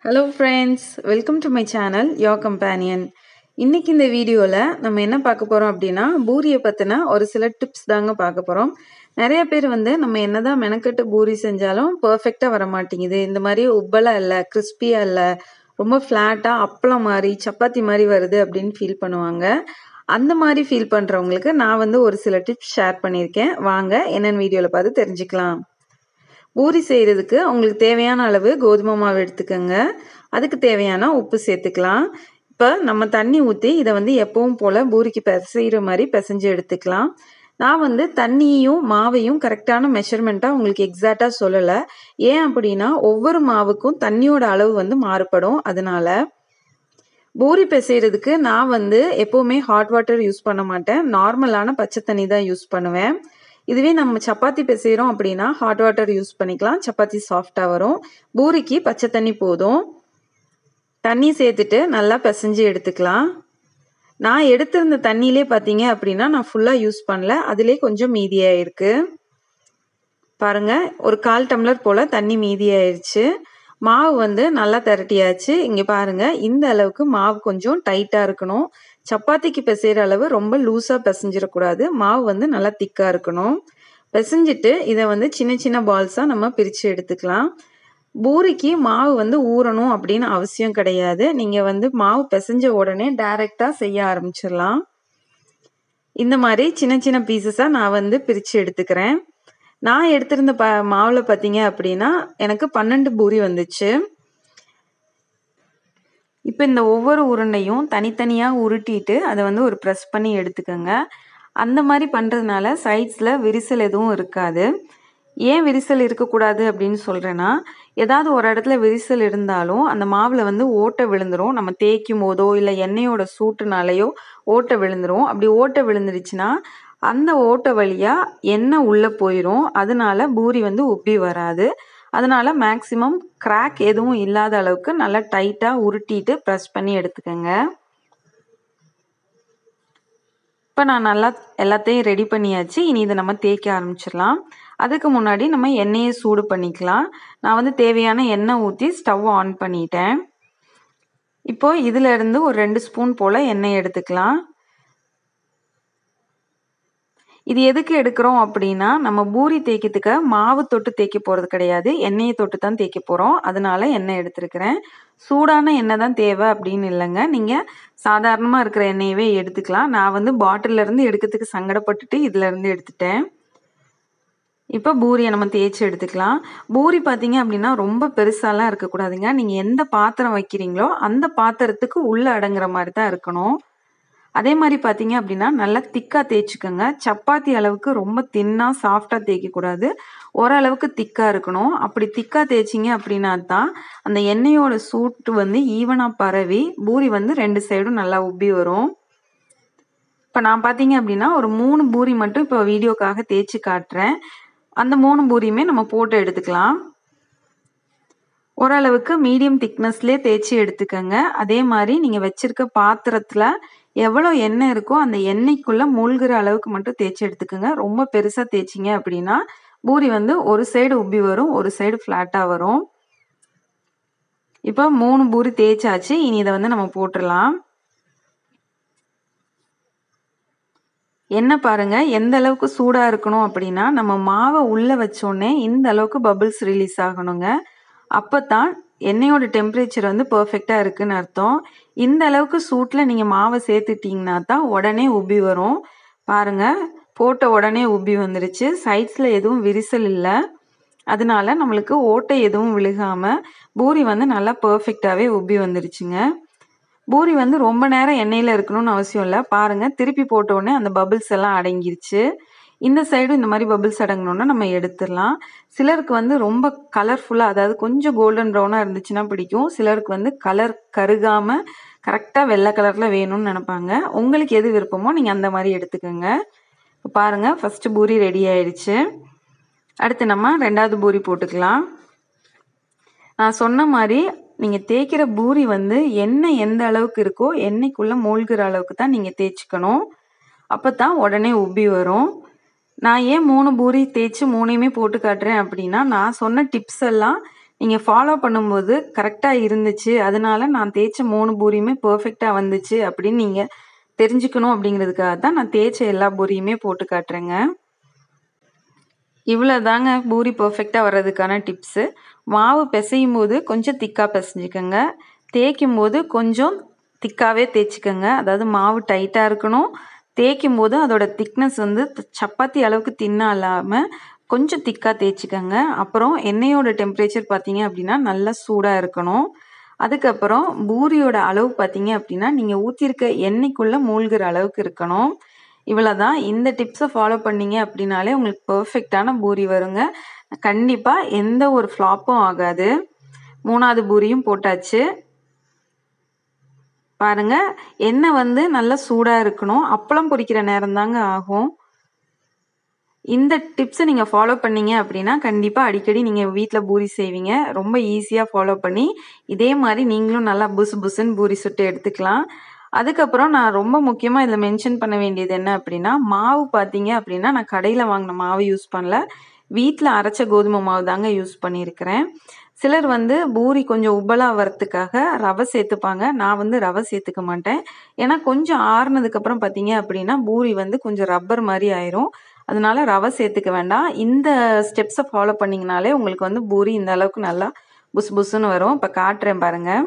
hello friends welcome to my channel your companion இன்னைக்கு இந்த வீடியோவில் நம்ம என்ன பார்க்க போகிறோம் அப்படின்னா பூரியை பற்றின ஒரு சில டிப்ஸ் தாங்க பார்க்க போகிறோம் நிறைய பேர் வந்து நம்ம என்னதான் மெனக்கட்டு பூரி செஞ்சாலும் பர்ஃபெக்டாக வர மாட்டேங்குது இந்த மாதிரி உப்பலாக இல்லை கிறிஸ்பியாக இல்லை ரொம்ப ஃப்ளாட்டாக அப்பளம் மாதிரி சப்பாத்தி மாதிரி வருது அப்படின்னு ஃபீல் பண்ணுவாங்க அந்த மாதிரி ஃபீல் பண்ணுறவங்களுக்கு நான் வந்து ஒரு சில டிப்ஸ் ஷேர் பண்ணியிருக்கேன் வாங்க என்னென்னு வீடியோவில் பார்த்து தெரிஞ்சுக்கலாம் பூரி செய்கிறதுக்கு உங்களுக்கு தேவையான அளவு கோதுமை மாவு எடுத்துக்கோங்க அதுக்கு தேவையான உப்பு சேர்த்துக்கலாம் இப்போ நம்ம தண்ணி ஊற்றி இதை வந்து எப்பவும் போல் பூரிக்கு பிசைகிற மாதிரி பிசைஞ்சு எடுத்துக்கலாம் நான் வந்து தண்ணியும் மாவையும் கரெக்டான மெஷர்மெண்ட்டாக உங்களுக்கு எக்ஸாக்டாக சொல்லலை ஏன் அப்படின்னா ஒவ்வொரு மாவுக்கும் தண்ணியோட அளவு வந்து மாறுபடும் அதனால பூரி பிசைகிறதுக்கு நான் வந்து எப்போவுமே ஹாட் வாட்டர் யூஸ் பண்ண மாட்டேன் நார்மலான பச்சை தண்ணி தான் யூஸ் பண்ணுவேன் இதுவே நம்ம சப்பாத்தி பிசைகிறோம் அப்படின்னா ஹாட் வாட்டர் யூஸ் பண்ணிக்கலாம் சப்பாத்தி சாஃப்டாக வரும் பூரிக்கு பச்சை தண்ணி போதும் தண்ணி சேர்த்துட்டு நல்லா பிசைஞ்சு எடுத்துக்கலாம் நான் எடுத்திருந்த தண்ணியிலே பார்த்தீங்க அப்படின்னா நான் ஃபுல்லாக யூஸ் பண்ணல அதிலே கொஞ்சம் மீதியாக இருக்குது பாருங்கள் ஒரு கால் டம்ளர் போல் தண்ணி மீதியாயிருச்சு மாவு வந்து நல்லா திரட்டியாச்சு இங்கே பாருங்கள் இந்த அளவுக்கு மாவு கொஞ்சம் டைட்டாக இருக்கணும் சப்பாத்திக்கு பிசைகிற அளவு ரொம்ப லூஸாக பிசைஞ்சிடக்கூடாது மாவு வந்து நல்லா திக்காக இருக்கணும் பிசைஞ்சிட்டு இதை வந்து சின்ன சின்ன பால்ஸாக நம்ம பிரித்து எடுத்துக்கலாம் பூரிக்கு மாவு வந்து ஊறணும் அப்படின்னு அவசியம் கிடையாது நீங்கள் வந்து மாவு பிசைஞ்ச உடனே டைரெக்டாக செய்ய ஆரம்பிச்சிடலாம் இந்த மாதிரி சின்ன சின்ன பீசஸாக நான் வந்து பிரித்து எடுத்துக்கிறேன் நான் எடுத்திருந்த ப மாவில் பார்த்தீங்க அப்படின்னா எனக்கு பன்னெண்டு பூரி வந்துச்சு இப்போ இந்த ஒவ்வொரு உருண்டையும் தனித்தனியாக உருட்டிட்டு அதை வந்து ஒரு ப்ரெஸ் பண்ணி எடுத்துக்கோங்க அந்த மாதிரி பண்ணுறதுனால சைட்ஸில் விரிசல் எதுவும் இருக்காது ஏன் விரிசல் இருக்கக்கூடாது அப்படின்னு சொல்கிறேன்னா ஏதாவது ஒரு இடத்துல விரிசல் இருந்தாலும் அந்த மாவில் வந்து ஓட்டை விழுந்துரும் நம்ம தேய்க்கும் போதோ இல்லை எண்ணெயோட சூட்டுனாலேயோ ஓட்டை விழுந்துரும் அப்படி ஓட்டை விழுந்துருச்சுன்னா அந்த ஓட்டை வழியாக எண்ணெய் உள்ளே போயிடும் அதனால பூரி வந்து உப்பி வராது அதனால் மேக்ஸிமம் கிராக் எதுவும் இல்லாத அளவுக்கு நல்லா டைட்டாக உருட்டிட்டு ப்ரெஸ் பண்ணி எடுத்துக்கோங்க இப்போ நான் நல்லா எல்லாத்தையும் ரெடி பண்ணியாச்சு இனி இதை நம்ம தேய்க்க ஆரம்பிச்சிடலாம் அதுக்கு முன்னாடி நம்ம எண்ணெயை சூடு பண்ணிக்கலாம் நான் வந்து தேவையான எண்ணெய் ஊற்றி ஸ்டவ் ஆன் பண்ணிட்டேன் இப்போது இதிலேருந்து ஒரு ரெண்டு ஸ்பூன் போல் எண்ணெய் எடுத்துக்கலாம் இது எதுக்கு எடுக்கிறோம் அப்படின்னா நம்ம பூரி தேய்க்கிறதுக்கு மாவு தொட்டு தேய்க்க போகிறது கிடையாது எண்ணெயை தொட்டு தான் தேய்க்க போகிறோம் அதனால எண்ணெய் எடுத்துருக்கிறேன் சூடான எண்ணெய் தான் தேவை அப்படின்னு இல்லைங்க நீங்கள் சாதாரணமாக இருக்கிற எண்ணெயவே எடுத்துக்கலாம் நான் வந்து பாட்டிலேருந்து எடுக்கிறதுக்கு சங்கடப்பட்டுட்டு இதிலேருந்து எடுத்துட்டேன் இப்போ பூரியை நம்ம தேய்ச்சி எடுத்துக்கலாம் பூரி பார்த்தீங்க அப்படின்னா ரொம்ப பெருசாலாம் இருக்கக்கூடாதுங்க நீங்கள் எந்த பாத்திரம் வைக்கிறீங்களோ அந்த பாத்திரத்துக்கு உள்ளே அடங்குற மாதிரி தான் இருக்கணும் அதே மாதிரி பார்த்தீங்க அப்படின்னா நல்லா திக்காக தேய்ச்சிக்கோங்க சப்பாத்தி அளவுக்கு ரொம்ப தின்னாக சாஃப்டாக தேய்க்கக்கூடாது ஓரளவுக்கு திக்காக இருக்கணும் அப்படி திக்காக தேய்ச்சிங்க அப்படின்னா தான் அந்த எண்ணெயோட சூட்டு வந்து ஈவனாக பரவி பூரி வந்து ரெண்டு சைடும் நல்லா உப்பி வரும் இப்போ நான் பார்த்தீங்க அப்படின்னா ஒரு மூணு பூரி மட்டும் இப்போ வீடியோக்காக தேய்ச்சி காட்டுறேன் அந்த மூணு பூரியுமே நம்ம போட்டு எடுத்துக்கலாம் ஓரளவுக்கு மீடியம் திக்னஸ்லேயே தேய்ச்சி எடுத்துக்கோங்க அதே மாதிரி நீங்கள் வச்சுருக்க பாத்திரத்தில் எவ்வளோ எண்ணெய் இருக்கோ அந்த எண்ணெய்க்குள்ளே மூழ்கிற அளவுக்கு மட்டும் தேய்ச்சி எடுத்துக்கோங்க ரொம்ப பெருசாக தேய்ச்சிங்க அப்படின்னா பூரி வந்து ஒரு சைடு உப்பி வரும் ஒரு சைடு ஃப்ளாட்டாக வரும் இப்போ மூணு பூரி தேய்ச்சாச்சு இனி இதை வந்து நம்ம போட்டுடலாம் என்ன பாருங்க எந்த அளவுக்கு சூடாக இருக்கணும் அப்படின்னா நம்ம மாவை உள்ளே வச்சோடனே இந்த அளவுக்கு பபிள்ஸ் ரிலீஸ் ஆகணுங்க அப்போ தான் எண்ணெயோட டெம்பரேச்சர் வந்து பர்ஃபெக்டாக இருக்குன்னு அர்த்தம் இந்த அளவுக்கு சூட்டில் நீங்கள் மாவை சேர்த்துட்டிங்கன்னா தான் உடனே உப்பி வரும் பாருங்கள் போட்ட உடனே உப்பி வந்துருச்சு சைட்ஸில் எதுவும் விரிசல் இல்லை அதனால நம்மளுக்கு ஓட்டை எதுவும் விழுகாமல் பூரி வந்து நல்லா பர்ஃபெக்டாகவே உப்பி வந்துருச்சுங்க பூரி வந்து ரொம்ப நேரம் எண்ணெயில் இருக்கணும்னு அவசியம் இல்லை பாருங்கள் திருப்பி போட்ட உடனே அந்த பபிள்ஸ் எல்லாம் அடங்கிருச்சு இந்த சைடும் இந்த மாதிரி பபிள்ஸ் அடங்கணுன்னா நம்ம எடுத்துடலாம் சிலருக்கு வந்து ரொம்ப கலர்ஃபுல்லாக அதாவது கொஞ்சம் கோல்டன் ப்ரௌனாக இருந்துச்சுன்னா பிடிக்கும் சிலருக்கு வந்து கலர் கருகாமல் கரெக்டாக வெள்ளை கலரில் வேணும்னு நினப்பாங்க உங்களுக்கு எது விருப்பமோ நீங்கள் அந்த மாதிரி எடுத்துக்கோங்க இப்போ பாருங்கள் ஃபஸ்ட்டு பூரி ரெடி ஆயிடுச்சு அடுத்து நம்ம ரெண்டாவது பூரி போட்டுக்கலாம் நான் சொன்ன மாதிரி நீங்கள் தேய்க்கிற பூரி வந்து எண்ணெய் எந்த அளவுக்கு இருக்கோ எண்ணெய்க்குள்ளே மூழ்கிற அளவுக்கு தான் நீங்கள் தேய்ச்சிக்கணும் அப்போ தான் உடனே உப்பி வரும் நான் ஏன் மூணு பூரி தேய்ச்சி மூணையுமே போட்டு காட்டுறேன் அப்படின்னா நான் சொன்ன டிப்ஸ் எல்லாம் நீங்கள் ஃபாலோ பண்ணும்போது கரெக்டாக இருந்துச்சு அதனால நான் தேய்ச்ச மூணு பூரியுமே பர்ஃபெக்டாக வந்துச்சு அப்படின்னு நீங்கள் தெரிஞ்சுக்கணும் அப்படிங்கிறதுக்காக தான் நான் தேய்ச்ச எல்லா பூரியுமே போட்டு காட்டுறேங்க இவ்வளோ தாங்க பூரி பர்ஃபெக்டாக வர்றதுக்கான டிப்ஸு மாவு பிசையும் போது கொஞ்சம் திக்காக பிசைஞ்சுக்கோங்க தேய்க்கும் போது கொஞ்சம் திக்காகவே தேய்ச்சிக்கோங்க அதாவது மாவு டைட்டாக இருக்கணும் தேய்க்கும் போது அதோட திக்னஸ் வந்து சப்பாத்தி அளவுக்கு தின்னா இல்லாமல் கொஞ்சம் திக்காக தேய்ச்சிக்கோங்க அப்புறம் எண்ணெயோட டெம்பரேச்சர் பார்த்தீங்க அப்படின்னா நல்லா சூடாக இருக்கணும் அதுக்கப்புறம் பூரியோட அளவு பார்த்தீங்க அப்படின்னா நீங்கள் ஊற்றிருக்க எண்ணெய்க்குள்ளே மூழ்கிற அளவுக்கு இருக்கணும் இவ்வளோ தான் இந்த டிப்ஸை ஃபாலோ பண்ணீங்க அப்படின்னாலே உங்களுக்கு பர்ஃபெக்டான பூரி வருங்க கண்டிப்பாக எந்த ஒரு ஃப்ளாப்பும் ஆகாது மூணாவது பூரியும் போட்டாச்சு பாருங்க எண்ணெய் வந்து நல்லா சூடாக இருக்கணும் அப்பளம் பொரிக்கிற நேரம் தாங்க ஆகும் இந்த டிப்ஸை நீங்கள் ஃபாலோ பண்ணீங்க அப்படின்னா கண்டிப்பாக அடிக்கடி நீங்கள் வீட்டில் பூரி செய்வீங்க ரொம்ப ஈஸியாக ஃபாலோ பண்ணி இதே மாதிரி நீங்களும் நல்லா புசு புசுன்னு பூரி சுட்டு எடுத்துக்கலாம் அதுக்கப்புறம் நான் ரொம்ப முக்கியமாக இதில் மென்ஷன் பண்ண வேண்டியது என்ன அப்படின்னா மாவு பார்த்தீங்க அப்படின்னா நான் கடையில் வாங்கின மாவு யூஸ் பண்ணல வீட்டில் அரைச்ச கோதுமை மாவு தாங்க யூஸ் பண்ணியிருக்கிறேன் சிலர் வந்து பூரி கொஞ்சம் உப்பலாக வரத்துக்காக ரவை சேர்த்துப்பாங்க நான் வந்து ரவை சேர்த்துக்க மாட்டேன் ஏன்னா கொஞ்சம் ஆறுனதுக்கப்புறம் பார்த்தீங்க அப்படின்னா பூரி வந்து கொஞ்சம் ரப்பர் மாதிரி ஆயிரும் அதனால ரவை சேர்த்துக்க வேண்டாம் இந்த ஸ்டெப்ஸை ஃபாலோ பண்ணிங்கனாலே உங்களுக்கு வந்து பூரி இந்த அளவுக்கு நல்லா புஸ் புஸ்ன்னு வரும் இப்போ காட்டுறேன் பாருங்கள்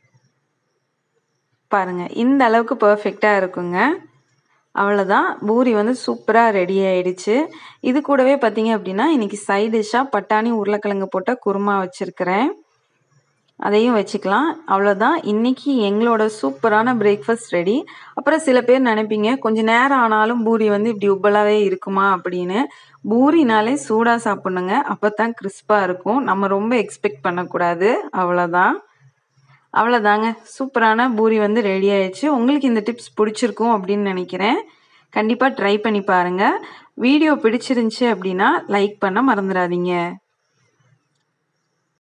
பாருங்கள் இந்த அளவுக்கு பர்ஃபெக்டாக இருக்குங்க அவ்வளோதான் பூரி வந்து சூப்பராக ரெடி ஆயிடுச்சு இது கூடவே பார்த்தீங்க அப்படின்னா இன்றைக்கி சைட் டிஷ்ஷாக பட்டாணி உருளைக்கிழங்கு போட்ட குருமா வச்சுருக்கிறேன் அதையும் வச்சுக்கலாம் அவ்வளோதான் இன்றைக்கி எங்களோட சூப்பரான பிரேக்ஃபாஸ்ட் ரெடி அப்புறம் சில பேர் நினைப்பீங்க கொஞ்சம் நேரம் ஆனாலும் பூரி வந்து இப்படி உப்பலாகவே இருக்குமா அப்படின்னு பூரினாலே சூடாக சாப்பிட்ணுங்க அப்போ தான் கிறிஸ்பாக இருக்கும் நம்ம ரொம்ப எக்ஸ்பெக்ட் பண்ணக்கூடாது அவ்வளோதான் அவ்வளோதாங்க சூப்பரான பூரி வந்து ரெடி ஆயிடுச்சு உங்களுக்கு இந்த டிப்ஸ் பிடிச்சிருக்கும் அப்படின்னு நினைக்கிறேன் கண்டிப்பாக ட்ரை பண்ணி பாருங்கள் வீடியோ பிடிச்சிருந்துச்சி அப்படின்னா லைக் பண்ண மறந்துடாதீங்க